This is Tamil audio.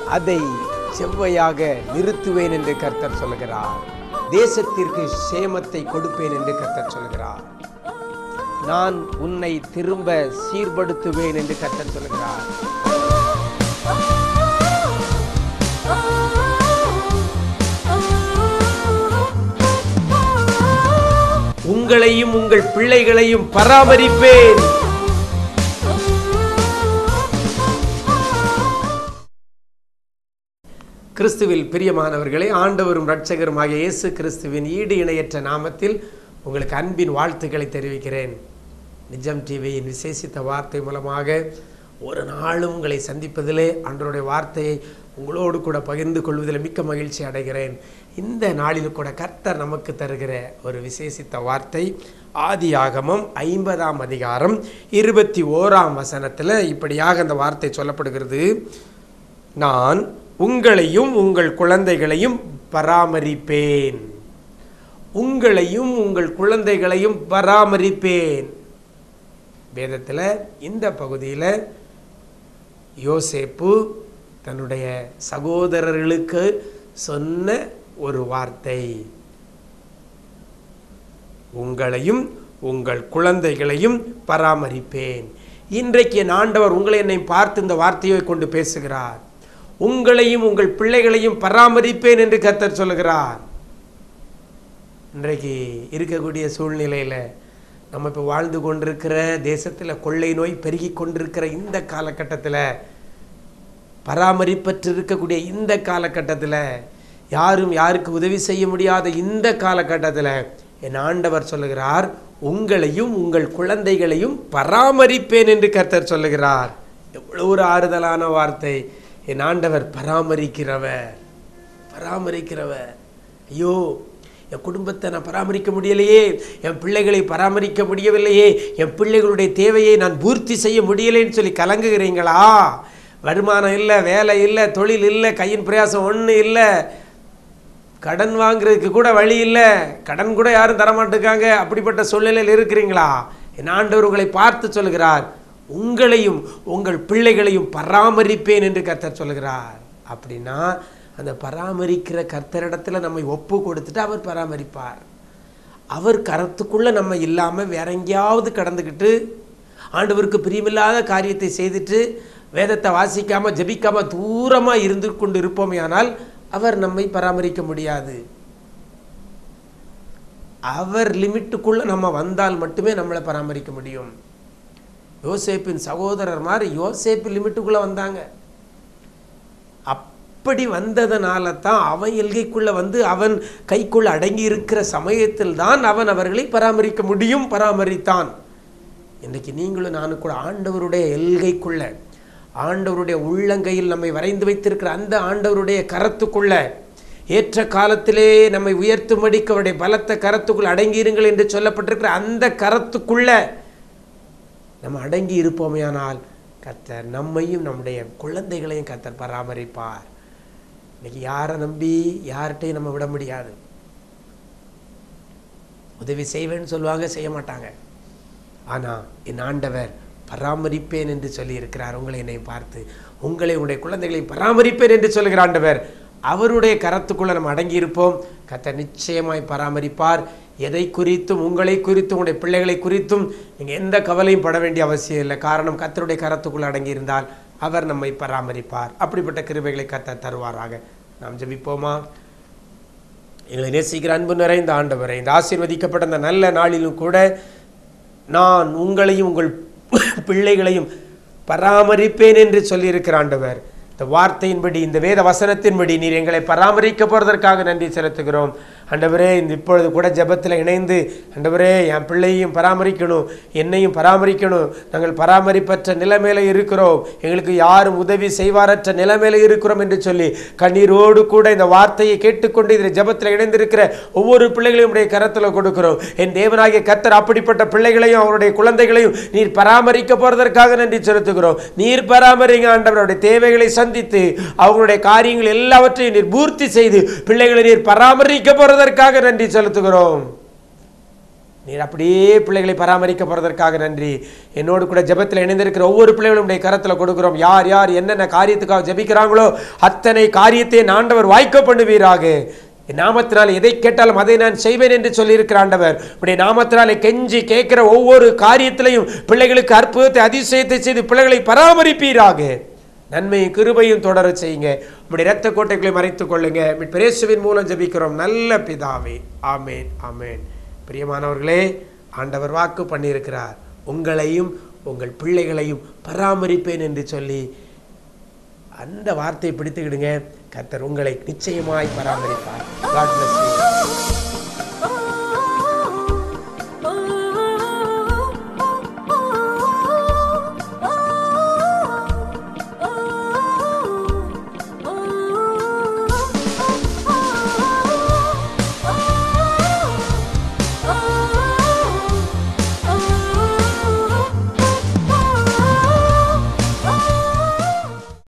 அதை செவ்வையாக நிறுத்துவேன் என்று கர்த்தர் சொல்கிறார் தேசத்திற்கு சேமத்தை கொடுப்பேன் என்று கர்த்தர் சொல்கிறார் நான் உன்னை திரும்ப சீர்படுத்துவேன் என்று கர்த்தர் சொல்கிறார் உங்களையும் உங்கள் பிள்ளைகளையும் பராமரிப்பேன் கிறிஸ்துவில் பிரியமானவர்களே ஆண்டவரும் இரட்சகருமாகிய இயேசு கிறிஸ்துவின் ஈடு இணையற்ற நாமத்தில் உங்களுக்கு அன்பின் வாழ்த்துக்களை தெரிவிக்கிறேன் நிஜம் டிவியின் விசேஷித்த வார்த்தை மூலமாக ஒரு நாளும் உங்களை சந்திப்பதிலே ஆண்டவருடைய வார்த்தையை உங்களோடு கூட பகிர்ந்து கொள்வதில் மிக்க மகிழ்ச்சி அடைகிறேன் இந்த நாளில் கூட கர்த்தர் நமக்கு தருகிற ஒரு விசேஷித்த வார்த்தை ஆதியாகமம் ஐம்பதாம் அதிகாரம் இருபத்தி ஓராம் வசனத்தில் இப்படியாக அந்த வார்த்தை சொல்லப்படுகிறது நான் உங்களையும் உங்கள் குழந்தைகளையும் பராமரிப்பேன் உங்களையும் உங்கள் குழந்தைகளையும் பராமரிப்பேன் வேதத்தில் இந்த பகுதியில் யோசேப்பு தன்னுடைய சகோதரர்களுக்கு சொன்ன ஒரு வார்த்தை உங்களையும் உங்கள் குழந்தைகளையும் பராமரிப்பேன் இன்றைக்கு என் ஆண்டவர் உங்களை என்னை பார்த்து இந்த வார்த்தையை கொண்டு பேசுகிறார் உங்களையும் உங்கள் பிள்ளைகளையும் பராமரிப்பேன் என்று கர்த்தர் சொல்லுகிறார் இன்றைக்கு இருக்கக்கூடிய சூழ்நிலையில் நம்ம இப்போ வாழ்ந்து கொண்டிருக்கிற தேசத்தில் கொள்ளை நோய் பெருகி கொண்டிருக்கிற இந்த காலகட்டத்தில் பராமரிப்பற்று இருக்கக்கூடிய இந்த காலகட்டத்தில் யாரும் யாருக்கு உதவி செய்ய முடியாத இந்த காலகட்டத்தில் என் ஆண்டவர் சொல்லுகிறார் உங்களையும் உங்கள் குழந்தைகளையும் பராமரிப்பேன் என்று கர்த்தர் சொல்லுகிறார் எவ்வளோ ஒரு ஆறுதலான வார்த்தை என் ஆண்டவர் பராமரிக்கிறவர் பராமரிக்கிறவர் ஐயோ என் குடும்பத்தை நான் பராமரிக்க முடியலையே என் பிள்ளைகளை பராமரிக்க முடியவில்லையே என் பிள்ளைகளுடைய தேவையை நான் பூர்த்தி செய்ய முடியலைன்னு சொல்லி கலங்குகிறீங்களா வருமானம் இல்லை வேலை இல்லை தொழில் இல்லை கையின் பிரயாசம் ஒன்று இல்லை கடன் வாங்குறதுக்கு கூட வழி இல்லை கடன் கூட யாரும் தரமாட்டுக்காங்க அப்படிப்பட்ட சூழ்நிலையில் இருக்கிறீங்களா என் ஆண்டவர் உங்களை பார்த்து சொல்கிறார் உங்களையும் உங்கள் பிள்ளைகளையும் பராமரிப்பேன் என்று கர்த்தர் சொல்கிறார் அப்படின்னா அந்த பராமரிக்கிற கர்த்தரிடத்துல நம்மை ஒப்பு கொடுத்துட்டு அவர் பராமரிப்பார் அவர் கரத்துக்குள்ள நம்ம இல்லாமல் வேற எங்கேயாவது கடந்துக்கிட்டு ஆண்டவருக்கு பிரியமில்லாத காரியத்தை செய்துட்டு வேதத்தை வாசிக்காம ஜெபிக்காம தூரமா இருந்து கொண்டு இருப்போமே ஆனால் அவர் நம்மை பராமரிக்க முடியாது அவர் லிமிட்டுக்குள்ள நம்ம வந்தால் மட்டுமே நம்மளை பராமரிக்க முடியும் யோசேப்பின் சகோதரர் மாதிரி யோசேப்பு லிமிட்டுக்குள்ள வந்தாங்க அப்படி வந்ததனால தான் அவன் எல்கைக்குள்ள வந்து அவன் கைக்குள்ள அடங்கி இருக்கிற சமயத்தில் தான் அவன் அவர்களை பராமரிக்க முடியும் பராமரித்தான் இன்னைக்கு நீங்களும் நானும் கூட ஆண்டவருடைய எல்கைக்குள்ள ஆண்டவருடைய உள்ளங்கையில் நம்மை வரைந்து வைத்திருக்கிற அந்த ஆண்டவருடைய கரத்துக்குள்ள ஏற்ற காலத்திலே நம்மை உயர்த்தும்படிக்கு அவருடைய பலத்த கரத்துக்குள் அடங்கியிருங்கள் என்று சொல்லப்பட்டிருக்கிற அந்த கரத்துக்குள்ள நம்ம அடங்கி இருப்போமேயானால் கர்த்தர் நம்மையும் நம்முடைய குழந்தைகளையும் கர்த்தர் பராமரிப்பார் இன்னைக்கு யாரை நம்பி யார்கிட்டையும் நம்ம விட முடியாது உதவி செய்வேன்னு சொல்லுவாங்க செய்ய மாட்டாங்க ஆனால் என் ஆண்டவர் பராமரிப்பேன் என்று சொல்லி இருக்கிறார் உங்களை என்னை பார்த்து உங்களை உங்களுடைய குழந்தைகளை பராமரிப்பேன் என்று சொல்லுகிற ஆண்டவர் அவருடைய கரத்துக்குள்ள நம்ம அடங்கி இருப்போம் கர்த்தர் நிச்சயமாய் பராமரிப்பார் எதை குறித்தும் உங்களை குறித்தும் உங்களுடைய பிள்ளைகளை குறித்தும் நீங்கள் எந்த கவலையும் பட வேண்டிய அவசியம் இல்லை காரணம் கர்த்தருடைய கரத்துக்குள் அடங்கி இருந்தால் அவர் நம்மை பராமரிப்பார் அப்படிப்பட்ட கிருபைகளை கர்த்தர் தருவாராக நாம் ஜெபிப்போமா எங்களை நேசிக்கிற அன்பு நிறைந்த ஆண்டவரை இந்த ஆசீர்வதிக்கப்பட்ட இந்த நல்ல நாளிலும் கூட நான் உங்களையும் உங்கள் பிள்ளைகளையும் பராமரிப்பேன் என்று சொல்லியிருக்கிற ஆண்டவர் இந்த வார்த்தையின்படி இந்த வேத வசனத்தின்படி நீர் எங்களை பராமரிக்க போறதற்காக நன்றி செலுத்துகிறோம் ஆண்டவரே இந்த இப்பொழுது கூட ஜெபத்தில் இணைந்து ஆண்டவரே என் பிள்ளையும் பராமரிக்கணும் என்னையும் பராமரிக்கணும் நாங்கள் பராமரிப்பற்ற நிலைமையில இருக்கிறோம் எங்களுக்கு யாரும் உதவி செய்வாரற்ற நிலைமையில இருக்கிறோம் என்று சொல்லி கண்ணீரோடு கூட இந்த வார்த்தையை கேட்டுக்கொண்டு இதில் ஜெபத்தில் இணைந்திருக்கிற ஒவ்வொரு பிள்ளைகளையும் உடைய கரத்தில் கொடுக்கிறோம் என் தேவனாகிய கத்தர் அப்படிப்பட்ட பிள்ளைகளையும் அவருடைய குழந்தைகளையும் நீர் பராமரிக்க போறதற்காக நன்றி செலுத்துகிறோம் நீர் பராமரிங்க ஆண்டவருடைய தேவைகளை சந்தித்து அவங்களுடைய காரியங்கள் எல்லாவற்றையும் நீர் பூர்த்தி செய்து பிள்ளைகளை நீர் பராமரிக்க போறதற்காக நன்றி செலுத்துகிறோம் நீர் அப்படியே பிள்ளைகளை பராமரிக்க போறதற்காக நன்றி என்னோடு கூட ஜெபத்தில் இணைந்திருக்கிற ஒவ்வொரு பிள்ளைகளும் உடைய கரத்தில் கொடுக்கிறோம் யார் யார் என்னென்ன காரியத்துக்காக ஜெபிக்கிறாங்களோ அத்தனை காரியத்தை ஆண்டவர் வாய்க்க பண்ணுவீராக என் நாமத்தினால் எதை கேட்டாலும் அதை நான் செய்வேன் என்று சொல்லியிருக்கிற ஆண்டவர் உடைய நாமத்தினாலே கெஞ்சி கேட்கிற ஒவ்வொரு காரியத்திலையும் பிள்ளைகளுக்கு அற்புதத்தை அதிசயத்தை செய்து பிள்ளைகளை பராமரிப்பீராக நன்மையும் கிருபையும் தொடர செய்யுங்க உங்களுடைய இரத்த கோட்டைகளை மறைத்துக் கொள்ளுங்க உம்முடைய பிரேசுவின் மூலம் ஜெபிக்கிறோம் நல்ல பிதாவே ஆமேன் ஆமேன் பிரியமானவர்களே ஆண்டவர் வாக்கு பண்ணியிருக்கிறார் உங்களையும் உங்கள் பிள்ளைகளையும் பராமரிப்பேன் என்று சொல்லி அந்த வார்த்தையை பிடித்துக்கிடுங்க கர்த்தர் உங்களை நிச்சயமாய் பராமரிப்பார் God bless you.